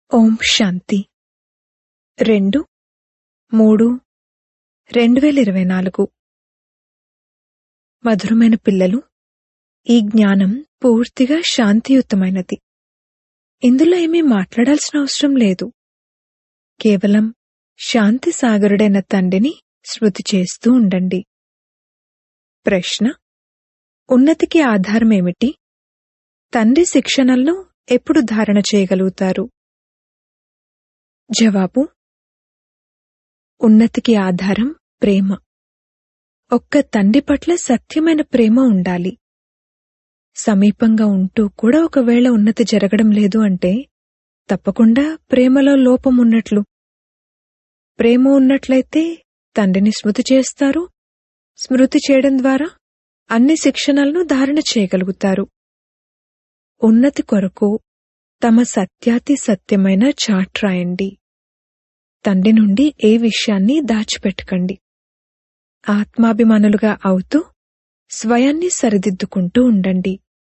ఓం శాంతి రెండు మూడు రెండు వేల ఇరవై నాలుగు మధురమైన పిల్లలు ఈ జ్ఞానం పూర్తిగా శాంతియుతమైనది ఇందులో ఏమీ మాట్లాడాల్సిన అవసరం లేదు కేవలం శాంతి సాగరుడైన తండ్రిని స్మృతి చేస్తూ ఉండండి ప్రశ్న ఉన్నతికి ఆధారమేమిటి తండ్రి శిక్షణలను ఎప్పుడు ధారణ చేయగలుగుతారు జవాబు ఉన్నతికి ఆధారం ప్రేమ ఒక్క తండ్రి పట్ల సత్యమైన ప్రేమ ఉండాలి సమీపంగా ఉంటూ కూడా ఒకవేళ ఉన్నతి జరగడం లేదు అంటే తప్పకుండా ప్రేమలో లోపం ఉన్నట్లు ప్రేమ ఉన్నట్లయితే తండ్రిని స్మృతి చేస్తారు స్మృతి చేయడం ద్వారా అన్ని శిక్షణలను ధారణ చేయగలుగుతారు ఉన్నతి కొరకు తమ సత్యాతి సత్యమైన చాట్ రాయండి తండ్రి నుండి ఏ విషయాన్ని దాచిపెట్టకండి ఆత్మాభిమానులుగా అవుతూ స్వయాన్ని సరిదిద్దుకుంటూ ఉండండి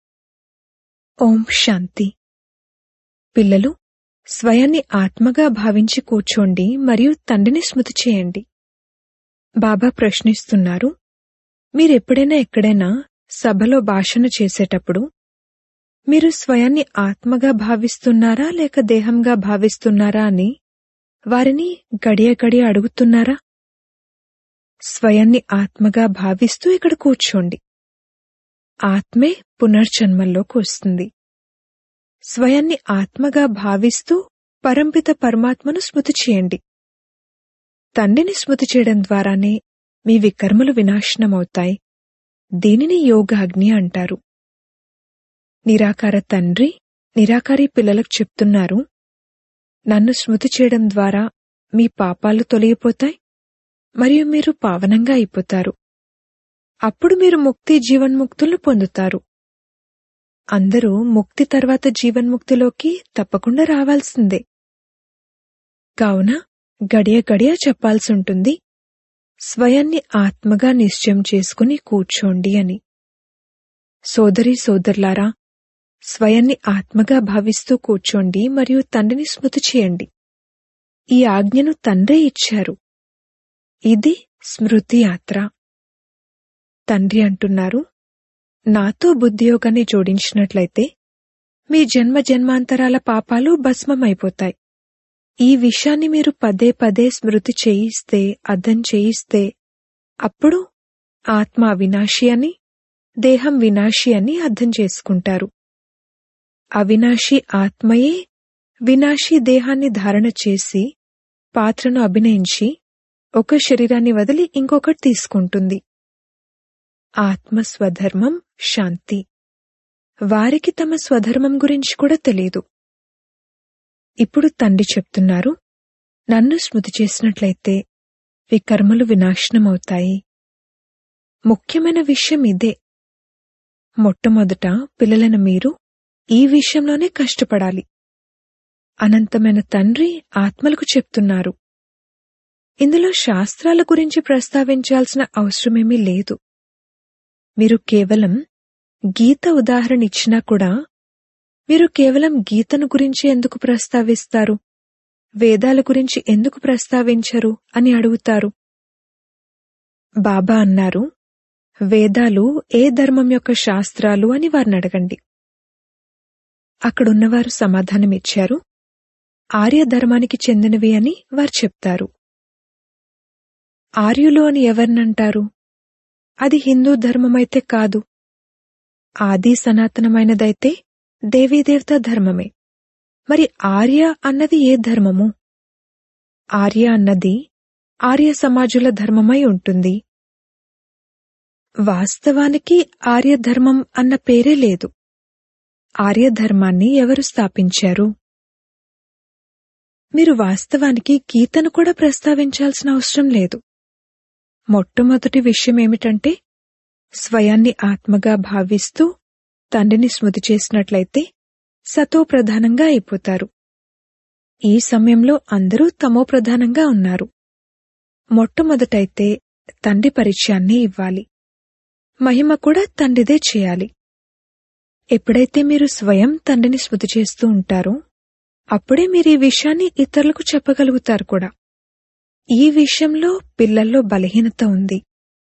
ఓం శాంతి పిల్లలు స్వయాన్ని ఆత్మగా భావించి కూర్చోండి మరియు తండ్రిని స్మృతి చేయండి బాబా ప్రశ్నిస్తున్నారు మీరెప్పుడైనా ఎక్కడైనా సభలో భాషణ చేసేటప్పుడు మీరు స్వయాన్ని ఆత్మగా భావిస్తున్నారా లేక దేహంగా భావిస్తున్నారా అని వారిని గడియ గడియ అడుగుతున్నారా స్వయాన్ని ఆత్మగా భావిస్తూ ఇక్కడ కూర్చోండి ఆత్మే పునర్జన్మల్లోకి వస్తుంది స్వయాన్ని ఆత్మగా భావిస్తూ పరంపిత పరమాత్మను స్మృతి చేయండి తండ్రిని స్మృతి చేయడం ద్వారానే మీ వికర్మలు వినాశనమవుతాయి దీనిని యోగాగ్ని అంటారు నిరాకార తండ్రి నిరాకారి పిల్లలకు చెప్తున్నారు నన్ను స్మృతి చేయడం ద్వారా మీ పాపాలు తొలగిపోతాయి మరియు మీరు పావనంగా అయిపోతారు అప్పుడు మీరు ముక్తి జీవన్ముక్తులను పొందుతారు అందరూ ముక్తి తర్వాత జీవన్ముక్తిలోకి తప్పకుండా రావాల్సిందే కావున గడియ గడియ చెప్పాల్సి ఉంటుంది స్వయాన్ని ఆత్మగా నిశ్చయం చేసుకుని కూర్చోండి అని సోదరి సోదరులారా స్వయాన్ని ఆత్మగా భావిస్తూ కూర్చోండి మరియు తండ్రిని స్మృతి చేయండి ఈ ఆజ్ఞను తండ్రే ఇచ్చారు ఇది స్మృతి యాత్ర తండ్రి అంటున్నారు నాతో బుద్ధియోగాన్ని జోడించినట్లయితే మీ జన్మ జన్మాంతరాల పాపాలు భస్మమైపోతాయి ఈ విషయాన్ని మీరు పదే పదే స్మృతి చేయిస్తే అర్థం చేయిస్తే అప్పుడు ఆత్మ అవినాశి అని దేహం వినాశి అని అర్థం చేసుకుంటారు అవినాశి ఆత్మయే వినాశి దేహాన్ని ధారణ చేసి పాత్రను అభినయించి ఒక శరీరాన్ని వదిలి ఇంకొకటి తీసుకుంటుంది ఆత్మ స్వధర్మం శాంతి వారికి తమ స్వధర్మం గురించి కూడా తెలియదు ఇప్పుడు తండ్రి చెప్తున్నారు నన్ను స్మృతి చేసినట్లయితే వికర్మలు వినాశనమవుతాయి ముఖ్యమైన విషయం ఇదే మొట్టమొదట పిల్లలైన మీరు ఈ విషయంలోనే కష్టపడాలి అనంతమైన తండ్రి ఆత్మలకు చెప్తున్నారు ఇందులో శాస్త్రాల గురించి ప్రస్తావించాల్సిన అవసరమేమీ లేదు మీరు కేవలం గీత ఉదాహరణ ఇచ్చినా కూడా మీరు కేవలం గీతను గురించి ఎందుకు ప్రస్తావిస్తారు వేదాల గురించి ఎందుకు ప్రస్తావించరు అని అడుగుతారు బాబా అన్నారు వేదాలు ఏ ధర్మం యొక్క శాస్త్రాలు అని వారిని అడగండి అక్కడున్నవారు సమాధానమిచ్చారు ఆర్య ధర్మానికి చెందినవి అని వారు చెప్తారు ఆర్యులు అని ఎవరినంటారు అది హిందూ ధర్మమైతే కాదు ఆది సనాతనమైనదైతే దేవీదేవతా ధర్మమే మరి ఆర్య అన్నది ఏ ధర్మము ఆర్య అన్నది ఆర్య సమాజుల ధర్మమై ఉంటుంది వాస్తవానికి ఆర్యధర్మం అన్న పేరే లేదు ఆర్యధర్మాన్ని ఎవరు స్థాపించారు మీరు వాస్తవానికి గీతను కూడా ప్రస్తావించాల్సిన అవసరం లేదు మొట్టమొదటి విషయం ఏమిటంటే స్వయాన్ని ఆత్మగా భావిస్తూ తండ్రిని స్మృతి చేసినట్లయితే సతో ప్రధానంగా అయిపోతారు ఈ సమయంలో అందరూ తమో ప్రధానంగా ఉన్నారు మొట్టమొదటైతే తండ్రి పరిచయాన్ని ఇవ్వాలి మహిమ కూడా తండ్రిదే చేయాలి ఎప్పుడైతే మీరు స్వయం తండ్రిని స్మృతి చేస్తూ ఉంటారో అప్పుడే మీరు ఈ విషయాన్ని ఇతరులకు చెప్పగలుగుతారు కూడా ఈ విషయంలో పిల్లల్లో బలహీనత ఉంది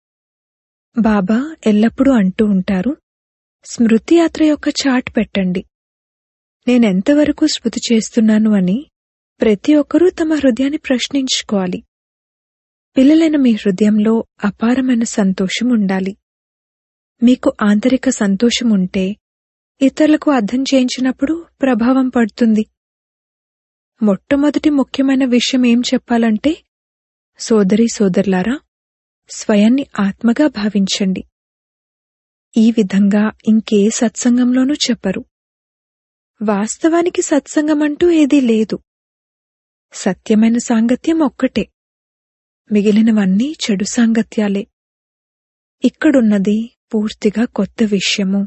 బాబా ఎల్లప్పుడూ అంటూ ఉంటారు స్మృతి యాత్ర యొక్క చాట్ పెట్టండి నేనెంతవరకు స్మృతి చేస్తున్నాను అని ప్రతి ఒక్కరూ తమ హృదయాన్ని ప్రశ్నించుకోవాలి పిల్లలైన మీ హృదయంలో అపారమైన సంతోషం ఉండాలి మీకు ఆంతరిక సంతోషం ఉంటే ఇతరులకు అర్థం చేయించినప్పుడు ప్రభావం పడుతుంది మొట్టమొదటి ముఖ్యమైన విషయం ఏం చెప్పాలంటే సోదరి సోదరులారా స్వయాన్ని ఆత్మగా భావించండి ఈ విధంగా ఇంకే సత్సంగంలోనూ చెప్పరు వాస్తవానికి సత్సంగం అంటూ ఏదీ లేదు సత్యమైన సాంగత్యం ఒక్కటే మిగిలినవన్నీ చెడు సాంగత్యాలే ఇక్కడున్నది పూర్తిగా కొత్త విషయము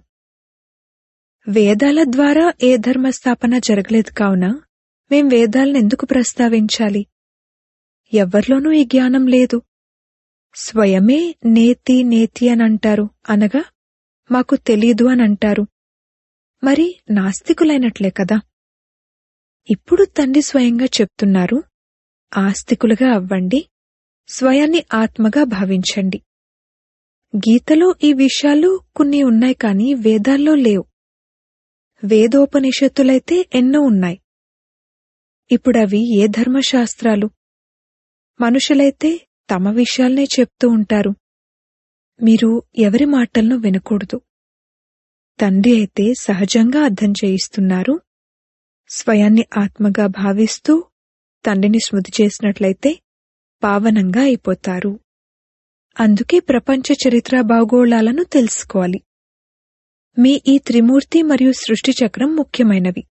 వేదాల ద్వారా ఏ ధర్మస్థాపన జరగలేదు కావున మేం వేదాలను ఎందుకు ప్రస్తావించాలి ఎవ్వరిలోనూ ఈ జ్ఞానం లేదు స్వయమే నేతి నేతి అని అంటారు అనగా మాకు తెలీదు అని అంటారు మరి నాస్తికులైనట్లే కదా ఇప్పుడు తండ్రి స్వయంగా చెప్తున్నారు ఆస్తికులుగా అవ్వండి స్వయాన్ని ఆత్మగా భావించండి గీతలో ఈ విషయాలు కొన్ని ఉన్నాయి కాని వేదాల్లో లేవు వేదోపనిషత్తులైతే ఎన్నో ఉన్నాయి ఇప్పుడవి ఏ ధర్మశాస్త్రాలు మనుషులైతే తమ విషయాల్నే చెప్తూ ఉంటారు మీరు ఎవరి మాటలను వినకూడదు తండ్రి అయితే సహజంగా అర్థం చేయిస్తున్నారు స్వయాన్ని ఆత్మగా భావిస్తూ తండ్రిని స్మృతి చేసినట్లయితే పావనంగా అయిపోతారు అందుకే ప్రపంచ చరిత్ర భౌగోళాలను తెలుసుకోవాలి మీ ఈ త్రిమూర్తి మరియు సృష్టి చక్రం ముఖ్యమైనవి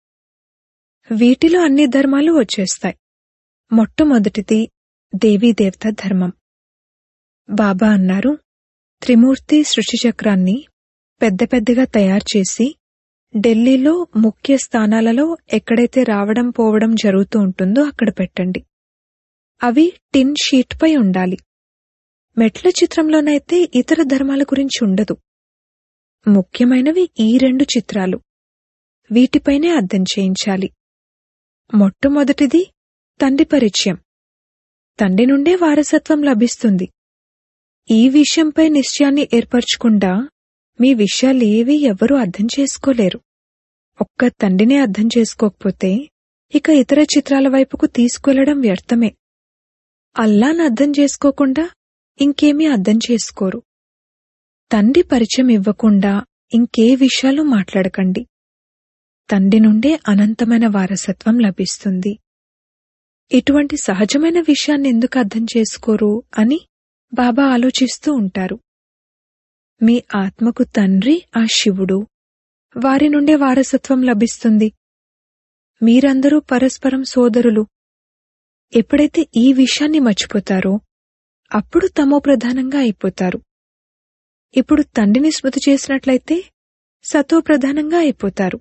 వీటిలో అన్ని ధర్మాలు వచ్చేస్తాయి మొట్టమొదటిది దేవీదేవత ధర్మం బాబా అన్నారు త్రిమూర్తి సృష్టి చక్రాన్ని పెద్ద పెద్దగా తయారు చేసి ఢిల్లీలో ముఖ్య స్థానాలలో ఎక్కడైతే రావడం పోవడం జరుగుతూ ఉంటుందో అక్కడ పెట్టండి అవి టిన్ షీట్పై ఉండాలి మెట్ల చిత్రంలోనైతే ఇతర ధర్మాల గురించి ఉండదు ముఖ్యమైనవి ఈ రెండు చిత్రాలు వీటిపైనే అర్థం చేయించాలి మొట్టమొదటిది తండ్రి పరిచయం తండ్రి నుండే వారసత్వం లభిస్తుంది ఈ విషయంపై నిశ్చయాన్ని ఏర్పరచకుండా మీ విషయాలేవీ ఎవరూ అర్థం చేసుకోలేరు ఒక్క తండ్రినే అర్థం చేసుకోకపోతే ఇక ఇతర చిత్రాల వైపుకు తీసుకెళ్లడం వ్యర్థమే అల్లాను అర్థం చేసుకోకుండా ఇంకేమీ అర్థం చేసుకోరు తండ్రి పరిచయం ఇవ్వకుండా ఇంకే విషయాలు మాట్లాడకండి తండ్రి నుండే అనంతమైన వారసత్వం లభిస్తుంది ఇటువంటి సహజమైన విషయాన్ని ఎందుకు అర్థం చేసుకోరు అని బాబా ఆలోచిస్తూ ఉంటారు మీ ఆత్మకు తండ్రి ఆ శివుడు వారి నుండే వారసత్వం లభిస్తుంది మీరందరూ పరస్పరం సోదరులు ఎప్పుడైతే ఈ విషయాన్ని మర్చిపోతారో అప్పుడు తమో ప్రధానంగా అయిపోతారు ఇప్పుడు తండ్రిని స్మృతి చేసినట్లయితే సతో ప్రధానంగా అయిపోతారు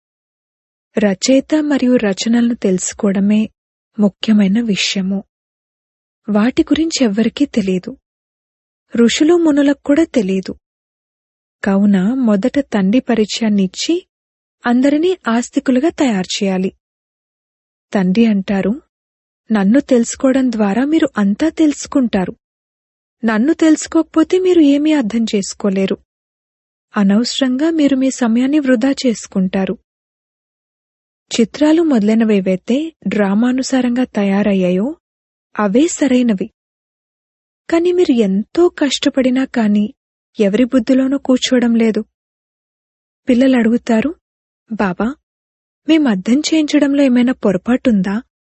రచయిత మరియు రచనలను తెలుసుకోవడమే ముఖ్యమైన విషయము వాటి గురించి ఎవ్వరికీ తెలియదు ఋషులు మునులకు కూడా తెలియదు కావున మొదట తండ్రి పరిచయాన్ని ఇచ్చి అందరినీ ఆస్తికులుగా తయారు చేయాలి తండ్రి అంటారు నన్ను తెలుసుకోవడం ద్వారా మీరు అంతా తెలుసుకుంటారు నన్ను తెలుసుకోకపోతే మీరు ఏమీ అర్థం చేసుకోలేరు అనవసరంగా మీరు మీ సమయాన్ని వృధా చేసుకుంటారు చిత్రాలు మొదలైనవేవైతే డ్రామానుసారంగా తయారయ్యాయో అవే సరైనవి కాని మీరు ఎంతో కష్టపడినా కాని ఎవరి బుద్ధిలోనూ కూర్చోవడం లేదు పిల్లలు అడుగుతారు బాబా మేం అర్థం చేయించడంలో ఏమైనా పొరపాటుందా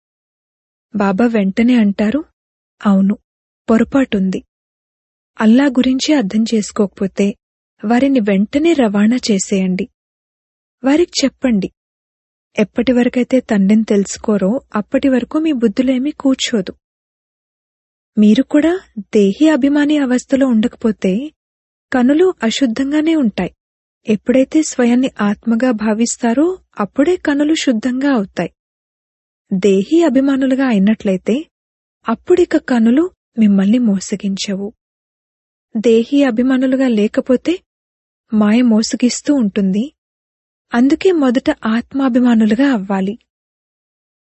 బాబా వెంటనే అంటారు అవును పొరపాటుంది అల్లా గురించి అర్థం చేసుకోకపోతే వారిని వెంటనే రవాణా చేసేయండి వారికి చెప్పండి ఎప్పటి వరకైతే తండ్రిని తెలుసుకోరో అప్పటి వరకు మీ బుద్ధులేమీ కూర్చోదు మీరు కూడా దేహి అభిమాని అవస్థలో ఉండకపోతే కనులు అశుద్ధంగానే ఉంటాయి ఎప్పుడైతే స్వయాన్ని ఆత్మగా భావిస్తారో అప్పుడే కనులు శుద్ధంగా అవుతాయి దేహి అభిమానులుగా అయినట్లయితే అప్పుడిక కనులు మిమ్మల్ని మోసగించవు దేహి అభిమానులుగా లేకపోతే మాయ మోసగిస్తూ ఉంటుంది అందుకే మొదట ఆత్మాభిమానులుగా అవ్వాలి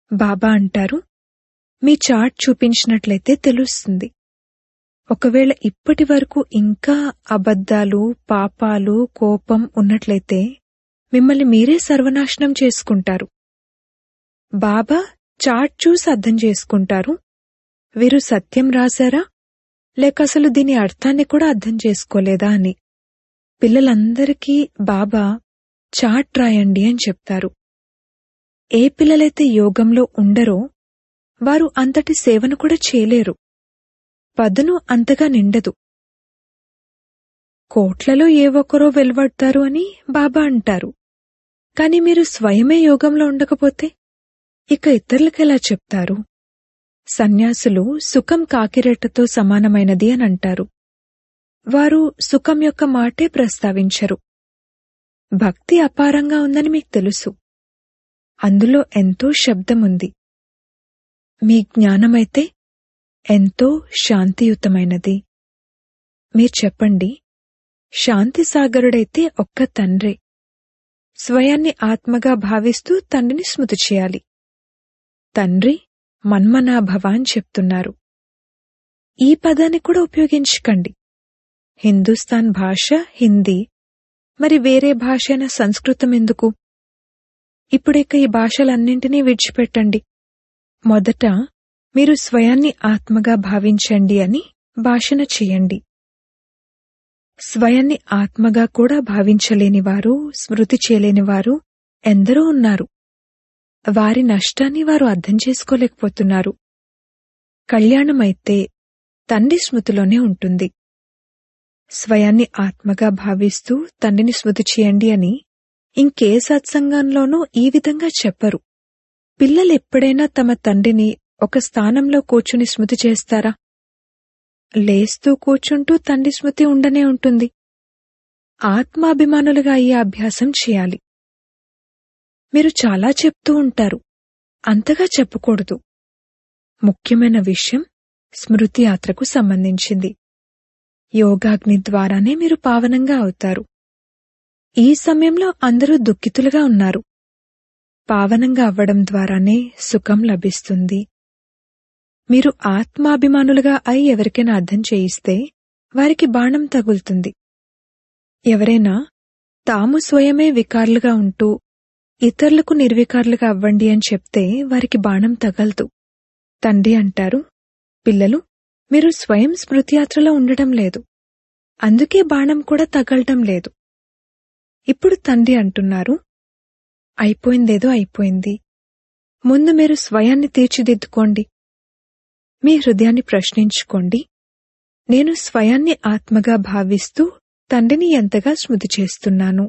బాబా అంటారు మీ చార్ట్ చూపించినట్లయితే తెలుస్తుంది ఒకవేళ ఇప్పటి వరకు ఇంకా అబద్ధాలు పాపాలు కోపం ఉన్నట్లయితే మిమ్మల్ని మీరే సర్వనాశనం చేసుకుంటారు బాబా చార్ట్ చూసి అర్థం చేసుకుంటారు వీరు సత్యం రాశారా లేక అసలు దీని అర్థాన్ని కూడా అర్థం చేసుకోలేదా అని పిల్లలందరికీ బాబా చార్ట్ రాయండి అని చెప్తారు ఏ పిల్లలైతే యోగంలో ఉండరో వారు అంతటి సేవను కూడా చేయలేరు పదును అంతగా నిండదు కోట్లలో ఏ ఒక్కరో వెలువడతారు అని బాబా అంటారు కాని మీరు స్వయమే యోగంలో ఉండకపోతే ఇక ఇతరులకెలా చెప్తారు సన్యాసులు సుఖం కాకిరెట్టతో సమానమైనది అని అంటారు వారు సుఖం యొక్క మాటే ప్రస్తావించరు భక్తి అపారంగా ఉందని మీకు తెలుసు అందులో ఎంతో శబ్దముంది మీ జ్ఞానమైతే ఎంతో శాంతియుతమైనది మీరు చెప్పండి శాంతి సాగరుడైతే ఒక్క తండ్రే స్వయాన్ని ఆత్మగా భావిస్తూ తండ్రిని స్మృతి చేయాలి తండ్రి మన్మనాభవ అని చెప్తున్నారు ఈ పదాన్ని కూడా ఉపయోగించకండి హిందుస్థాన్ భాష హిందీ మరి వేరే భాష అయిన సంస్కృతం ఎందుకు ఇప్పుడిక ఈ భాషలన్నింటినీ విడిచిపెట్టండి మొదట మీరు స్వయాన్ని ఆత్మగా భావించండి అని భాషణ చేయండి స్వయాన్ని ఆత్మగా కూడా భావించలేనివారు స్మృతి చేయలేనివారు ఎందరో ఉన్నారు వారి నష్టాన్ని వారు అర్థం చేసుకోలేకపోతున్నారు కళ్యాణమైతే తండ్రి స్మృతిలోనే ఉంటుంది స్వయాన్ని ఆత్మగా భావిస్తూ తండ్రిని స్మృతి చేయండి అని ఇంకే సత్సంగంలోనూ ఈ విధంగా చెప్పరు పిల్లలు ఎప్పుడైనా తమ తండ్రిని ఒక స్థానంలో కూర్చుని స్మృతి చేస్తారా లేస్తూ కూర్చుంటూ తండ్రి స్మృతి ఉండనే ఉంటుంది ఆత్మాభిమానులుగా అయ్యే అభ్యాసం చేయాలి మీరు చాలా చెప్తూ ఉంటారు అంతగా చెప్పకూడదు ముఖ్యమైన విషయం స్మృతి యాత్రకు సంబంధించింది యోగాగ్ని ద్వారానే మీరు పావనంగా అవుతారు ఈ సమయంలో అందరూ దుఃఖితులుగా ఉన్నారు పావనంగా అవ్వడం ద్వారానే సుఖం లభిస్తుంది మీరు ఆత్మాభిమానులుగా అయి ఎవరికైనా అర్థం చేయిస్తే వారికి బాణం తగులుతుంది ఎవరైనా తాము స్వయమే వికారులుగా ఉంటూ ఇతరులకు నిర్వికారులుగా అవ్వండి అని చెప్తే వారికి బాణం తగలదు తండ్రి అంటారు పిల్లలు మీరు స్వయం స్మృతియాత్రలో ఉండటం లేదు అందుకే బాణం కూడా తగలటం లేదు ఇప్పుడు తండ్రి అంటున్నారు అయిపోయిందేదో అయిపోయింది ముందు మీరు స్వయాన్ని తీర్చిదిద్దుకోండి మీ హృదయాన్ని ప్రశ్నించుకోండి నేను స్వయాన్ని ఆత్మగా భావిస్తూ తండ్రిని ఎంతగా స్మృతి చేస్తున్నాను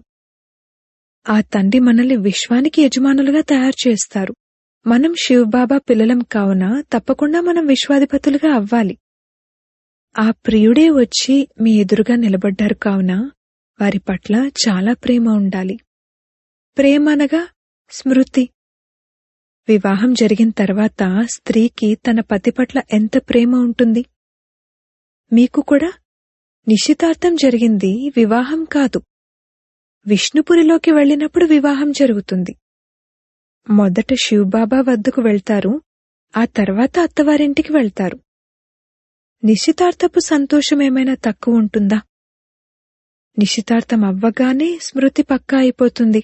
ఆ తండ్రి మనల్ని విశ్వానికి యజమానులుగా తయారు చేస్తారు మనం శివబాబా పిల్లలం కావున తప్పకుండా మనం విశ్వాధిపతులుగా అవ్వాలి ఆ ప్రియుడే వచ్చి మీ ఎదురుగా నిలబడ్డారు కావున వారి పట్ల చాలా ప్రేమ ఉండాలి ప్రేమ అనగా స్మృతి వివాహం జరిగిన తర్వాత స్త్రీకి తన పతి పట్ల ఎంత ప్రేమ ఉంటుంది మీకు కూడా నిశ్చితార్థం జరిగింది వివాహం కాదు విష్ణుపురిలోకి వెళ్ళినప్పుడు వివాహం జరుగుతుంది మొదట శివబాబా వద్దకు వెళ్తారు ఆ తర్వాత అత్తవారింటికి వెళ్తారు నిశ్చితార్థపు సంతోషం ఏమైనా తక్కువ ఉంటుందా నిశ్చితార్థం అవ్వగానే స్మృతి పక్కా అయిపోతుంది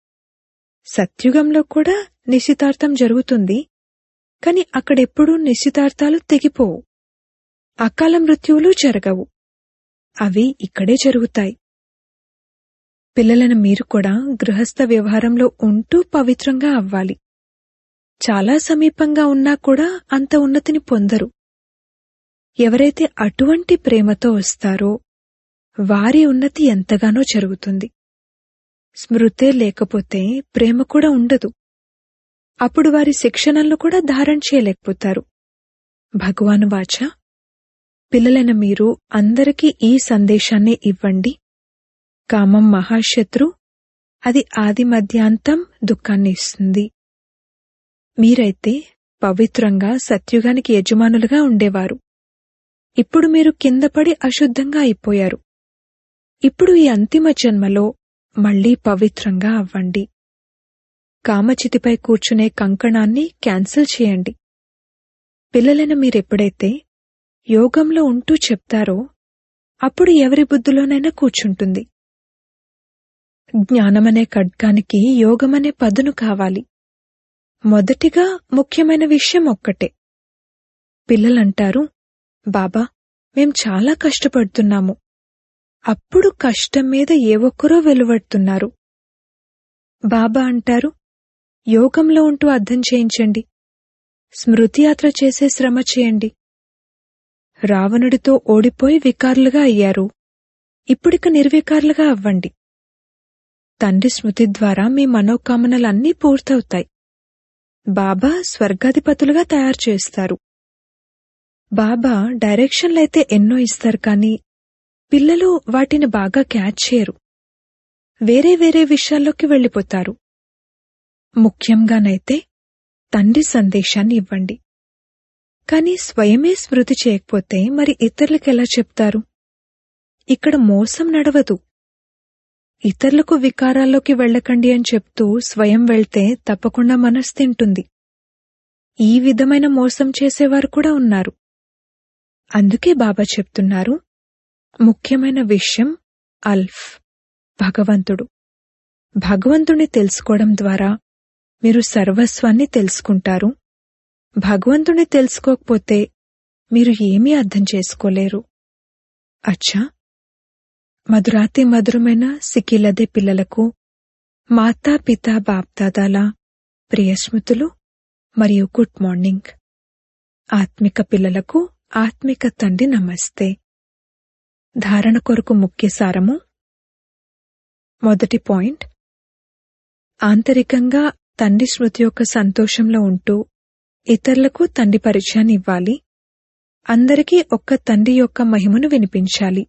సత్యుగంలో కూడా నిశ్చితార్థం జరుగుతుంది కాని అక్కడెప్పుడూ నిశ్చితార్థాలు తెగిపోవు అకాల మృత్యువులు జరగవు అవి ఇక్కడే జరుగుతాయి పిల్లలను మీరు కూడా గృహస్థ వ్యవహారంలో ఉంటూ పవిత్రంగా అవ్వాలి చాలా సమీపంగా ఉన్నా కూడా అంత ఉన్నతిని పొందరు ఎవరైతే అటువంటి ప్రేమతో వస్తారో వారి ఉన్నతి ఎంతగానో జరుగుతుంది స్మృతే లేకపోతే ప్రేమ కూడా ఉండదు అప్పుడు వారి శిక్షణలను కూడా ధారణ చేయలేకపోతారు భగవాను వాచ పిల్లలైన మీరు అందరికీ ఈ సందేశాన్ని ఇవ్వండి కామం మహాశత్రు అది ఆది మధ్యాంతం దుఃఖాన్ని ఇస్తుంది మీరైతే పవిత్రంగా సత్యుగానికి యజమానులుగా ఉండేవారు ఇప్పుడు మీరు కిందపడి అశుద్ధంగా అయిపోయారు ఇప్పుడు ఈ అంతిమ జన్మలో మళ్లీ పవిత్రంగా అవ్వండి కామచితిపై కూర్చునే కంకణాన్ని క్యాన్సిల్ చేయండి పిల్లలైన మీరెప్పుడైతే యోగంలో ఉంటూ చెప్తారో అప్పుడు ఎవరి బుద్ధిలోనైనా కూర్చుంటుంది జ్ఞానమనే ఖడ్గానికి యోగమనే పదును కావాలి మొదటిగా ముఖ్యమైన విషయం ఒక్కటే పిల్లలంటారు బాబా మేం చాలా కష్టపడుతున్నాము అప్పుడు కష్టం మీద ఏ ఒక్కరో వెలువడుతున్నారు బాబా అంటారు యోగంలో ఉంటూ అర్థం చేయించండి స్మృతి యాత్ర చేసే శ్రమ చేయండి రావణుడితో ఓడిపోయి వికారులుగా అయ్యారు ఇప్పుడిక నిర్వికారులుగా అవ్వండి తండ్రి స్మృతి ద్వారా మీ మనోకామనలన్నీ పూర్తవుతాయి బాబా స్వర్గాధిపతులుగా తయారు చేస్తారు బాబా డైరెక్షన్లైతే ఎన్నో ఇస్తారు కానీ పిల్లలు వాటిని బాగా క్యాచ్ చేయరు వేరే వేరే విషయాల్లోకి వెళ్ళిపోతారు ముఖ్యంగానైతే తండ్రి సందేశాన్ని ఇవ్వండి కాని స్వయమే స్మృతి చేయకపోతే మరి ఇతరులకెలా చెప్తారు ఇక్కడ మోసం నడవదు ఇతరులకు వికారాల్లోకి వెళ్ళకండి అని చెప్తూ స్వయం వెళ్తే తప్పకుండా మనసు తింటుంది ఈ విధమైన మోసం చేసేవారు కూడా ఉన్నారు అందుకే బాబా చెప్తున్నారు ముఖ్యమైన విషయం అల్ఫ్ భగవంతుడు భగవంతుణ్ణి తెలుసుకోవడం ద్వారా మీరు సర్వస్వాన్ని తెలుసుకుంటారు భగవంతుణ్ణి తెలుసుకోకపోతే మీరు ఏమీ అర్థం చేసుకోలేరు అచ్చా మధురాతి మధురమైన సిక్కిలదే పిల్లలకు మాతా పితా బాప్దాదాల ప్రియస్మృతులు మరియు గుడ్ మార్నింగ్ ఆత్మిక పిల్లలకు ఆత్మిక తండ్రి నమస్తే ధారణ కొరకు ముఖ్య సారము మొదటి పాయింట్ ఆంతరికంగా తండ్రి స్మృతి యొక్క సంతోషంలో ఉంటూ ఇతరులకు తండ్రి పరిచయాన్ని ఇవ్వాలి అందరికీ ఒక్క తండ్రి యొక్క మహిమను వినిపించాలి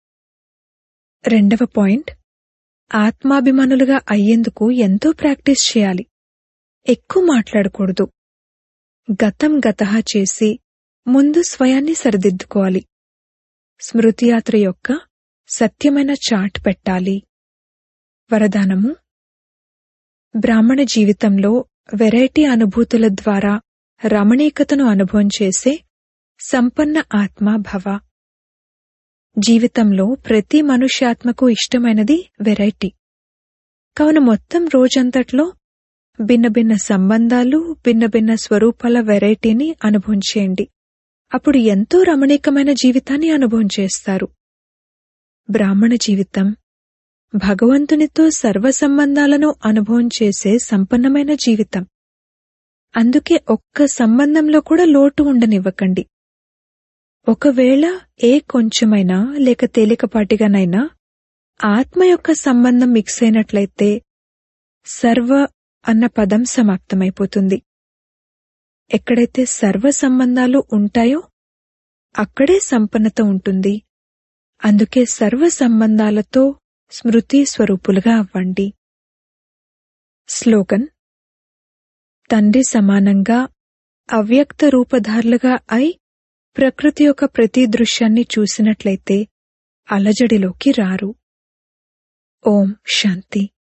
రెండవ పాయింట్ ఆత్మాభిమానులుగా అయ్యేందుకు ఎంతో ప్రాక్టీస్ చేయాలి ఎక్కువ మాట్లాడకూడదు గతం గతహ చేసి ముందు స్వయాన్ని సరిదిద్దుకోవాలి స్మృతియాత్ర యొక్క సత్యమైన చాట్ పెట్టాలి వరదానము బ్రాహ్మణ జీవితంలో వెరైటీ అనుభూతుల ద్వారా రమణీకతను అనుభవం చేసే సంపన్న ఆత్మ భవ జీవితంలో ప్రతి మనుష్యాత్మకు ఇష్టమైనది వెరైటీ కావున మొత్తం రోజంతట్లో భిన్న భిన్న సంబంధాలు భిన్న భిన్న స్వరూపాల వెరైటీని అనుభవం చేయండి అప్పుడు ఎంతో రమణీకమైన జీవితాన్ని అనుభవం చేస్తారు బ్రాహ్మణ జీవితం భగవంతునితో సర్వ సంబంధాలను అనుభవం చేసే సంపన్నమైన జీవితం అందుకే ఒక్క సంబంధంలో కూడా లోటు ఉండనివ్వకండి ఒకవేళ ఏ కొంచెమైనా లేక తేలికపాటిగానైనా ఆత్మ యొక్క సంబంధం మిక్స్ అయినట్లయితే సర్వ అన్న పదం సమాప్తమైపోతుంది ఎక్కడైతే సర్వ సంబంధాలు ఉంటాయో అక్కడే సంపన్నత ఉంటుంది అందుకే సర్వ సంబంధాలతో స్మృతి స్వరూపులుగా అవ్వండి స్లోగన్ తండ్రి సమానంగా అవ్యక్త రూపధారులుగా అయి ప్రకృతి యొక్క ప్రతి దృశ్యాన్ని చూసినట్లయితే అలజడిలోకి రారు ఓం శాంతి